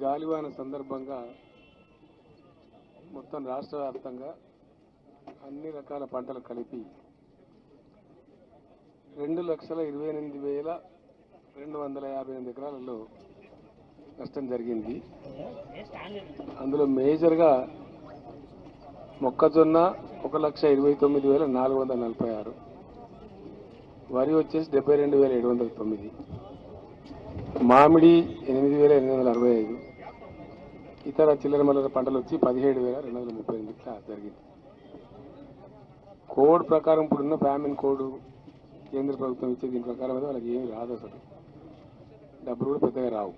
గాలివాన సందర్భంగా మొత్తం రాష్ట్ర వ్యాప్తంగా అన్ని రకాల పంటలు కలిపి రెండు లక్షల ఇరవై ఎనిమిది వేల రెండు వందల యాభై ఎనిమిది ఎకరాలలో నష్టం జరిగింది అందులో మేజర్గా మొక్కజొన్న ఒక లక్ష ఇరవై తొమ్మిది వేల నాలుగు వందల నలభై ఆరు వరి వచ్చేసి డెబ్బై రెండు వేల ఏడు వందల తొమ్మిది మామిడి ఎనిమిది వేల ఎనిమిది వందల అరవై ఐదు ఇతర చిల్లర మల్లర పంటలు వచ్చి పదిహేడు వేల రెండు వందల ముప్పై ఎనిమిది ఇట్లా జరిగింది కోడ్ ప్రకారం ఇప్పుడున్న ఫ్యామిన్ కోడ్ కేంద్ర ప్రభుత్వం ఇచ్చే దీని ప్రకారం అయితే వాళ్ళకి ఏమి రాదు అసలు డబ్బులు కూడా పెద్దగా రావు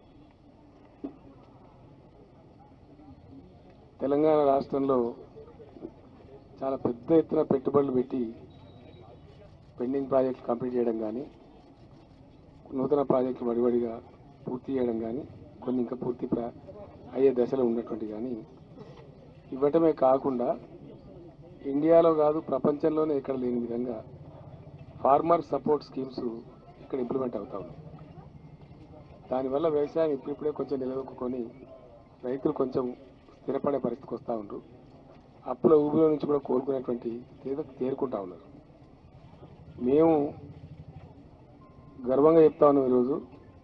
తెలంగాణ రాష్ట్రంలో చాలా పెద్ద ఎత్తున పెట్టుబడులు పెట్టి పెండింగ్ ప్రాజెక్టులు కంప్లీట్ చేయడం కానీ నూతన ప్రాజెక్టులు వడివడిగా పూర్తి చేయడం కానీ కొన్ని ఇంకా పూర్తి ప్రా- అయ్యే దశలో ఉన్నటువంటి కానీ ఇవ్వటమే కాకుండా ఇండియాలో కాదు ప్రపంచంలోనే ఎక్కడ లేని విధంగా ఫార్మర్ సపోర్ట్ స్కీమ్స్ ఇక్కడ ఇంప్లిమెంట్ అవుతా ఉన్నాయి దానివల్ల వ్యవసాయం ఇప్పుడిప్పుడే కొంచెం నిలదొక్కుని రైతులు కొంచెం స్థిరపడే పరిస్థితికి వస్తూ ఉంటారు అప్పుల ఊబిలో నుంచి కూడా కోలుకునేటువంటి తేద తేరుకుంటా ఉన్నారు మేము గర్వంగా చెప్తా ఉన్నాం ఈరోజు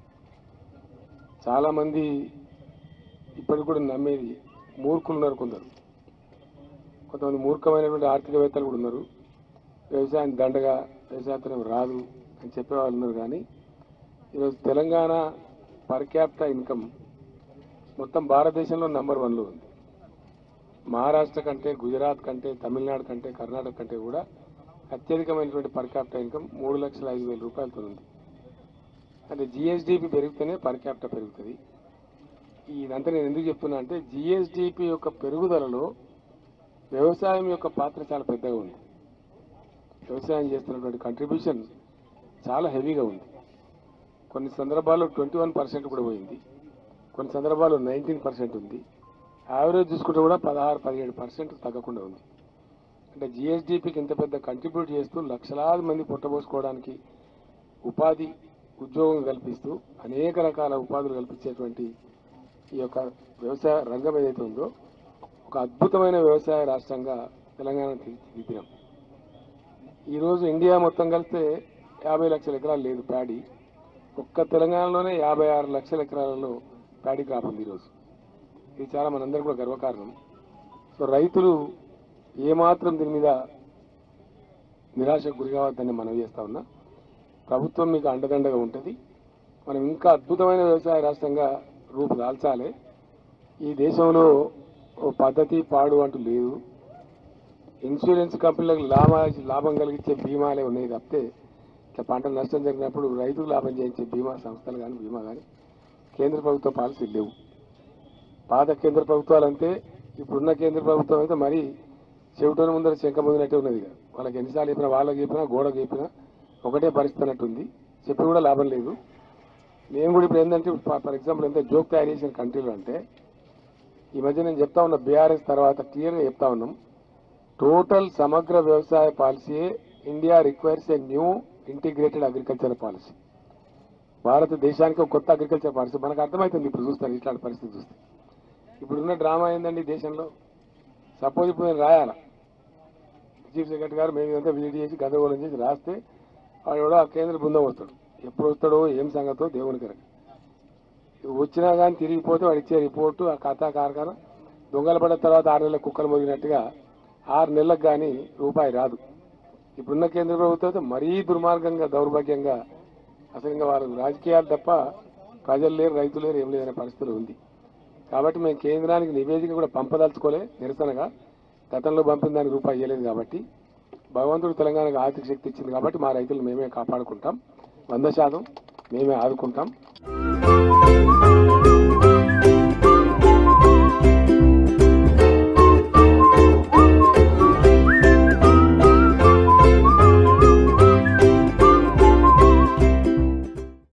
చాలామంది ఇప్పటికి కూడా నమ్మేది మూర్ఖులు ఉన్నారు కొందరు కొంతమంది మూర్ఖమైనటువంటి ఆర్థికవేత్తలు కూడా ఉన్నారు వ్యవసాయం దండగా వ్యవసాయం రాదు అని చెప్పేవాళ్ళు ఉన్నారు కానీ ఈరోజు తెలంగాణ పర్ క్యాపిటల్ ఇన్కమ్ మొత్తం భారతదేశంలో నంబర్ వన్లో ఉంది మహారాష్ట్ర కంటే గుజరాత్ కంటే తమిళనాడు కంటే కర్ణాటక కంటే కూడా అత్యధికమైనటువంటి పర్ క్యాపిటల్ ఇన్కమ్ మూడు లక్షల ఐదు వేల రూపాయలతో ఉంది అంటే జిఎస్డిపి పెరిగితేనే పర్ క్యాపిటల్ పెరుగుతుంది ఇదంతా నేను ఎందుకు చెప్తున్నా అంటే జిఎస్డిపి యొక్క పెరుగుదలలో వ్యవసాయం యొక్క పాత్ర చాలా పెద్దగా ఉంది వ్యవసాయం చేస్తున్నటువంటి కంట్రిబ్యూషన్ చాలా హెవీగా ఉంది కొన్ని సందర్భాల్లో ట్వంటీ వన్ పర్సెంట్ కూడా పోయింది కొన్ని సందర్భాల్లో నైన్టీన్ పర్సెంట్ ఉంది యావరేజ్ చూసుకుంటే కూడా పదహారు పదిహేడు పర్సెంట్ తగ్గకుండా ఉంది అంటే జిఎస్డిపికి ఇంత పెద్ద కంట్రిబ్యూట్ చేస్తూ లక్షలాది మంది పుట్టబోసుకోవడానికి ఉపాధి ఉద్యోగం కల్పిస్తూ అనేక రకాల ఉపాధులు కల్పించేటువంటి ఈ యొక్క వ్యవసాయ రంగం ఏదైతే ఉందో ఒక అద్భుతమైన వ్యవసాయ రాష్ట్రంగా తెలంగాణ తీర్చిదిద్దినాం ఈరోజు ఇండియా మొత్తం కలిస్తే యాభై లక్షల ఎకరాలు లేదు ప్యాడీ ఒక్క తెలంగాణలోనే యాభై ఆరు లక్షల ఎకరాలలో ప్యాడీ క్రాప్ ఉంది ఈరోజు ఇది చాలా మనందరం కూడా గర్వకారణం సో రైతులు ఏమాత్రం దీని మీద నిరాశకు గురి కావద్దని మనవి చేస్తా ఉన్నా ప్రభుత్వం మీకు అండదండగా ఉంటుంది మనం ఇంకా అద్భుతమైన వ్యవసాయ రాష్ట్రంగా రూపు దాల్చాలి ఈ దేశంలో ఓ పద్ధతి పాడు అంటూ లేదు ఇన్సూరెన్స్ కంపెనీలకు లాభ లాభం కలిగించే బీమాలే ఉన్నాయి తప్పితే ఇట్లా పంట నష్టం జరిగినప్పుడు రైతుకు లాభం చేయించే బీమా సంస్థలు కానీ బీమా కానీ కేంద్ర ప్రభుత్వ పాలసీలు లేవు పాత కేంద్ర ప్రభుత్వాలు అంతే ఇప్పుడున్న కేంద్ర ప్రభుత్వం అయితే మరీ చెవిటోని ముందర శంఖ పొందినట్టే ఉన్నది ఇక. వాళ్ళకి ఎన్నిసార్లు చెప్పినా వాళ్ళకి చెప్పినా గోడకు చెప్పినా ఒకటే పరిస్థితి అన్నట్టుంది చెప్పి కూడా లాభం లేదు నేను కూడా ఇప్పుడు ఏంటంటే ఫర్ ఎగ్జాంపుల్ ఎంత జోక్ తయారు చేసిన కంట్రీలో అంటే ఈ మధ్య నేను చెప్తా ఉన్నా బీఆర్ఎస్ తర్వాత క్లియర్గా చెప్తా ఉన్నాం టోటల్ సమగ్ర వ్యవసాయ policy India requires a new integrated agriculture policy భారతదేశానికి ఒక కొత్త అగ్రికల్చర్ పాలసీ మనకు అర్థమవుతుంది ఇప్పుడు చూస్తాను ఇట్లాంటి పరిస్థితి చూస్తే ఇప్పుడున్న డ్రామా ఏందండి ఈ దేశంలో సపోజ్ ఇప్పుడు నేను రాయాల చీఫ్ సెక్రటరీ గారు మేము ఇదంతా విజిట్ చేసి గందరగోళం చేసి రాస్తే వాడు కూడా ఆ కేంద్ర బృందం వస్తాడు ఎప్పుడు వస్తాడో ఏం సంగతో దేవుని కనుక వచ్చినా కానీ తిరిగిపోతే వాడు ఇచ్చే రిపోర్టు ఆ కథా కార్ఖాన దొంగలు పడ్డ తర్వాత ఆరు నెలల కుక్కలు మోగినట్టుగా ఆరు నెలలకు కానీ రూపాయి రాదు ఇప్పుడున్న కేంద్ర ప్రభుత్వం అయితే మరీ దుర్మార్గంగా దౌర్భాగ్యంగా అసలు ఇంకా వాళ్ళు రాజకీయాలు తప్ప ప్రజలు లేరు రైతులు లేరు ఏం లేదనే పరిస్థితులు ఉంది కాబట్టి మేము కేంద్రానికి నివేదిక కూడా పంపదలుచుకోలే నిరసనగా గతంలో పంపిన దానికి రూపాయి ఇవ్వలేదు కాబట్టి భగవంతుడు తెలంగాణకు ఆర్థిక శక్తి ఇచ్చింది కాబట్టి మా రైతులు మేమే కాపాడుకుంటాం వంద శాతం మేమే ఆదుకుంటాం